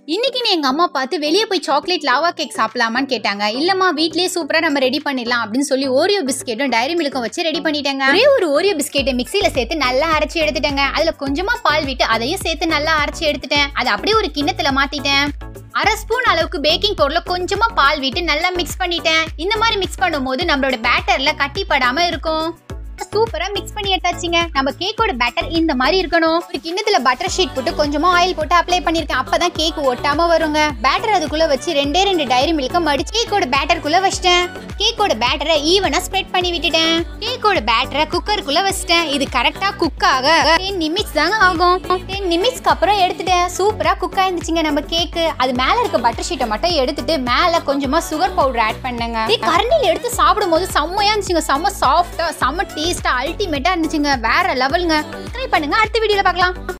இன்னைக்கு நீ எங்க அம்மா பார்த்து வெளியே போய் சாக்லேட் லாவா கேக் சாப்பிடலாமான்னு கேட்டாங்க இல்லம்மா வீட்லயே சூப்பரா நம்ம ரெடி பண்ணிடலாம் அப்படின்னு சொல்லி ஓரியோ பிஸ்கெட்டும் டைரி மில்க்கும் வச்சு ரெடி பண்ணிட்டேங்க ஒரே ஒரு ஓரியோ பிஸ்கெட்டை மிக்ஸில சேர்த்து நல்லா அரைச்சி எடுத்துட்டேங்க அதுல கொஞ்சமா பால் விட்டு அதையும் சேர்த்து நல்லா அரைச்சி எடுத்துட்டேன் அதை அப்படியே ஒரு கிண்ணத்துல மாத்திட்டேன் அரை ஸ்பூன் அளவுக்கு பேக்கிங் பவுடர்ல கொஞ்சமா பால் விட்டு நல்லா மிக்ஸ் பண்ணிட்டேன் இந்த மாதிரி மிக்ஸ் பண்ணும்போது நம்மளோட பேட்டர்ல கட்டி படாம இருக்கும் சூப்பரா மிக்ஸ் பண்ணி எடுத்தாச்சுங்க நம்ம கேக்கோட பேட்டர் இந்த மாதிரி இருக்கணும் ஒரு கிண்ணத்துல பட்டர் ஷீட் போட்டு கொஞ்சமா ஆயில் போட்டு அப்ளை பண்ணிருக்கேன் அப்பதான் கேக் ஒட்டாம வருங்க பேட்டர் அதுக்குள்ள வச்சு ரெண்டே ரெண்டு டைரி மில்க மடிச்சு கேக்கோட பேட்டருக்குள்ள வச்சிட்டேன் கேக்கோட பேட்டரை ஈவனா ஸ்ப்ரெட் பண்ணி விட்டுட்டேன் கேக்கோட பேட்டரை குக்கருக்குள்ள வச்சிட்டேன் இது கரெக்டா குக் ஆக டென் நிமிட்ஸ் தாங்க ஆகும் டென் நிமிட்ஸ்க்கு அப்புறம் எடுத்துட்டேன் சூப்பரா குக் ஆயிருந்துச்சுங்க நம்ம கேக்கு அது மேல இருக்க பட்டர் ஷீட்டை மட்டும் எடுத்துட்டு மேல கொஞ்சமா சுகர் பவுடர் ஆட் பண்ணுங்க கரண்டில எடுத்து சாப்பிடும் போது செம்மையா இருந்துச்சுங்க செம்ம சாஃப்டா செம்ம டேஸ்டா அல்டிமேட்டா இருந்துச்சுங்க வேற லெவலுங்க ட்ரை பண்ணுங்க அடுத்த வீடியோல பார்க்கலாம்